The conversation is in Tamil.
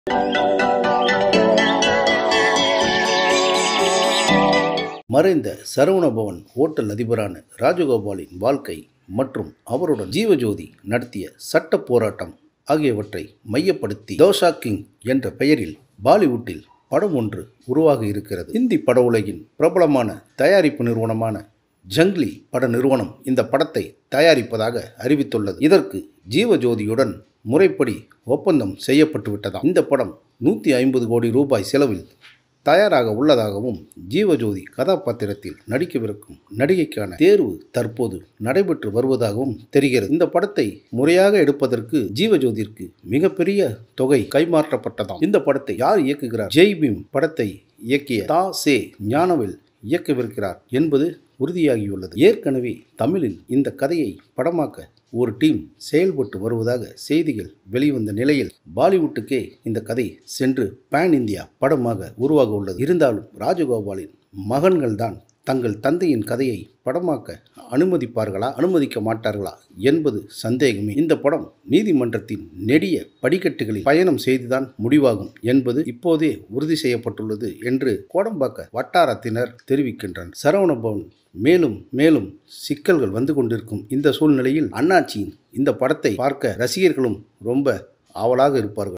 மறைந்த சரவணபவன் ஓட்டல் அதிபரான ராஜகோபாலின் வாழ்க்கை மற்றும் அவருடன் ஜீவஜோதி நடத்திய சட்ட போராட்டம் ஆகியவற்றை மையப்படுத்தி தோஷா கிங் என்ற பெயரில் பாலிவுட்டில் படம் ஒன்று உருவாகி இருக்கிறது இந்தி பட உலகின் பிரபலமான தயாரிப்பு நிறுவனமான ஜங்லி பட நிறுவனம் இந்த படத்தை தயாரிப்பதாக அறிவித்துள்ளது இதற்கு ஜீவஜோதியுடன் முறைப்படி ஒப்பந்தம் செய்யப்பட்டு விட்டதாம் இந்த படம் நூற்றி ஐம்பது கோடி ரூபாய் செலவில் தயாராக உள்ளதாகவும் ஜீவஜோதி கதாபாத்திரத்தில் நடிக்கவிருக்கும் நடிகைக்கான தேர்வு தற்போது நடைபெற்று வருவதாகவும் தெரிகிறது இந்த படத்தை முறையாக எடுப்பதற்கு ஜீவஜோதிற்கு மிகப்பெரிய தொகை கைமாற்றப்பட்டதாம் இந்த படத்தை யார் இயக்குகிறார் ஜெய் பீம் படத்தை இயக்கிய தா சே ஞானவேல் இயக்கவிருக்கிறார் என்பது உறுதியாகியுள்ளது ஏற்கனவே தமிழில் இந்த கதையை படமாக்க ஒரு டீம் செயல்பட்டு வருவதாக செய்திகள் வெளிவந்த நிலையில் பாலிவுட்டுக்கே இந்த கதை சென்று பேன் இந்தியா படமாக உருவாக உள்ளது இருந்தாலும் ராஜகோபாலின் மகன்கள்தான் தங்கள் தந்தையின் கதையை படமாக்க அனுமதிப்பார்களா அனுமதிக்க மாட்டார்களா என்பது சந்தேகமே இந்த படம் நீதிமன்றத்தின் நெடிய படிக்கட்டுகளில் பயணம் செய்துதான் முடிவாகும் என்பது இப்போதே உறுதி செய்யப்பட்டுள்ளது என்று கோடம்பாக்க வட்டாரத்தினர் தெரிவிக்கின்றனர் சரவணபவன் மேலும் மேலும் சிக்கல்கள் வந்து கொண்டிருக்கும் இந்த சூழ்நிலையில் அண்ணாச்சியின் இந்த படத்தை பார்க்க ரசிகர்களும் ரொம்ப ஆவலாக இருப்பார்கள்